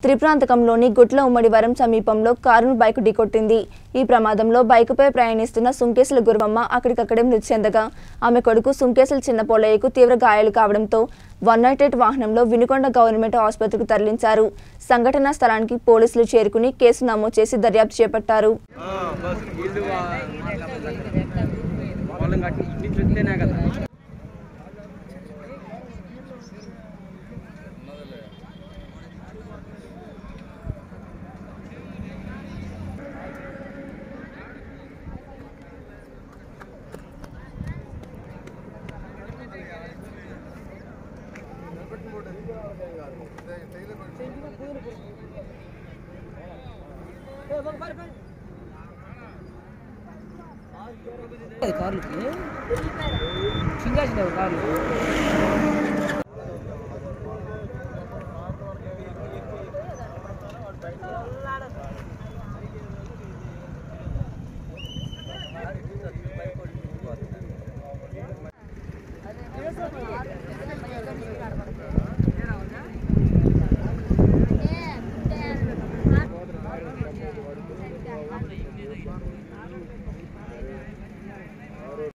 త్రిప్రాంతకంలోని గుట్ల ఉమ్మడివరం సమీపంలో కారును బైక్ ఢీకొట్టింది ఈ ప్రమాదంలో బైకుపై ప్రయాణిస్తున్న సుంకేసుల గురువమ్మ అక్కడికక్కడే మృతి చెందగా ఆమె కొడుకు సుంకేసుల చిన్న పోలయ్యకు తీవ్ర గాయాలు కావడంతో వన్ నాట్ ఎయిట్ వాహనంలో వినుకొండ గవర్నమెంట్ ఆసుపత్రికి తరలించారు సంఘటనా స్థలానికి పోలీసులు చేరుకుని కేసు నమోదు చేసి దర్యాప్తు చేపట్టారు ఆ, బస్ వీళ్ళు వా- వాళ్ళని కట్టి ఇటు నుంచి వస్తేనే కదా అది కార్లకి చింగాసింది కార్లు Yeah.